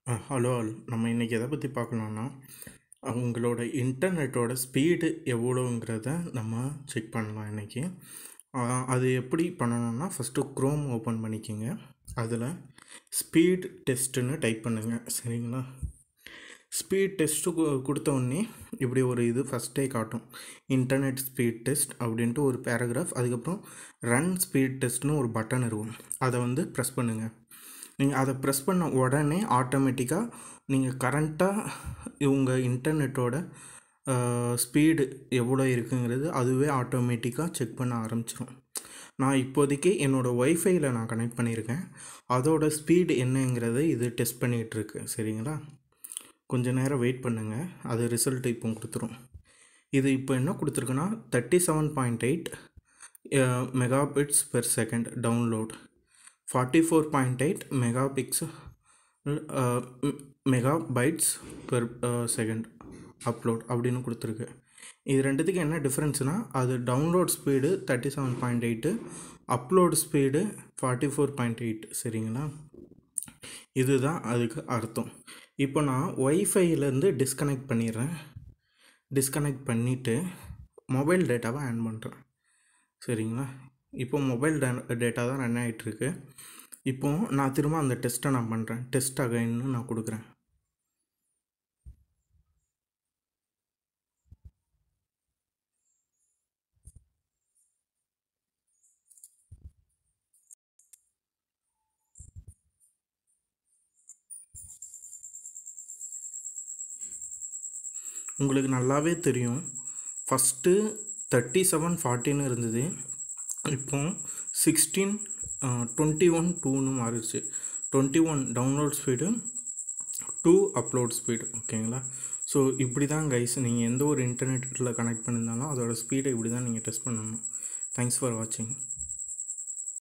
hello all நம்ம இன்றைக்கி எதை பற்றி பார்க்கலான்னா உங்களோட இன்டர்நெட்டோட ஸ்பீடு எவ்வளோங்கிறத நம்ம செக் பண்ணலாம் இன்றைக்கி அது எப்படி பண்ணணும்னா ஃபஸ்ட்டு க்ரோம் ஓப்பன் பண்ணிக்கோங்க அதில் ஸ்பீட் டெஸ்ட்டுன்னு டைப் பண்ணுங்கள் சரிங்களா ஸ்பீட் டெஸ்ட்டு கொடுத்த உடனே இப்படி ஒரு இது ஃபஸ்ட்டே காட்டும் இன்டர்நெட் ஸ்பீட் டெஸ்ட் அப்படின்ட்டு ஒரு பேராகிராஃப் அதுக்கப்புறம் ரன் ஸ்பீட் டெஸ்ட்னு ஒரு பட்டன் இருக்கும் அதை வந்து ப்ரெஸ் பண்ணுங்கள் நீங்கள் அதை ப்ரெஸ் பண்ண உடனே ஆட்டோமேட்டிக்காக நீங்கள் கரண்ட்டாக உங்கள் இன்டர்நெட்டோட ஸ்பீடு எவ்வளோ இருக்குங்கிறது அதுவே ஆட்டோமேட்டிக்காக செக் பண்ண ஆரம்பிச்சிடும் நான் இப்போதைக்கு என்னோடய ஒய்ஃபையில் நான் கனெக்ட் பண்ணியிருக்கேன் அதோட ஸ்பீடு என்னங்கிறத இது டெஸ்ட் பண்ணிகிட்டு இருக்கு சரிங்களா கொஞ்ச நேரம் வெயிட் பண்ணுங்கள் அது ரிசல்ட் இப்போ கொடுத்துரும் இது இப்போ என்ன கொடுத்துருக்குன்னா thirty seven point eight mega bits per second download forty four point eight mega bits mega bytes per second upload அப்படின்னு கொடுத்துருக்கு இது ரெண்டுத்துக்கு என்ன டிஃப்ரென்ஸ்னால் அது download speed thirty seven point eight upload speed forty four point eight சரிங்களா இதுதான் அதுக்கு அர்த்தம் இப்போ நான் ஒய்ஃபைலேருந்து டிஸ்கனெக்ட் பண்ணிடுறேன் டிஸ்கனெக்ட் பண்ணிவிட்டு மொபைல் டேட்டாவை ஆன் பண்ணுறேன் சரிங்களா இப்போ மொபைல் டே டேட்டா தான் ரன் ஆகிட்டுருக்கு இப்போது நான் திரும்ப அந்த டெஸ்ட்டை நான் பண்ணுறேன் டெஸ்ட் அகைன்னு நான் கொடுக்குறேன் உங்களுக்கு நல்லாவே தெரியும் ஃபஸ்ட்டு தேர்ட்டி செவன் ஃபார்ட்டின்னு இருந்தது இப்போ சிக்ஸ்டீன் டுவெண்ட்டி ஒன் டூன்னு மாறிடுச்சு twenty one download speed two upload speed ஓகேங்களா ஸோ இப்படி தான் கைஸ் நீங்கள் எந்த ஒரு இன்டர்நெட்டில் கனெக்ட் பண்ணியிருந்தாலும் அதோட ஸ்பீடை இப்படி தான் நீங்கள் டெஸ்ட் பண்ணணும் தேங்க்ஸ் ஃபார் வாட்சிங்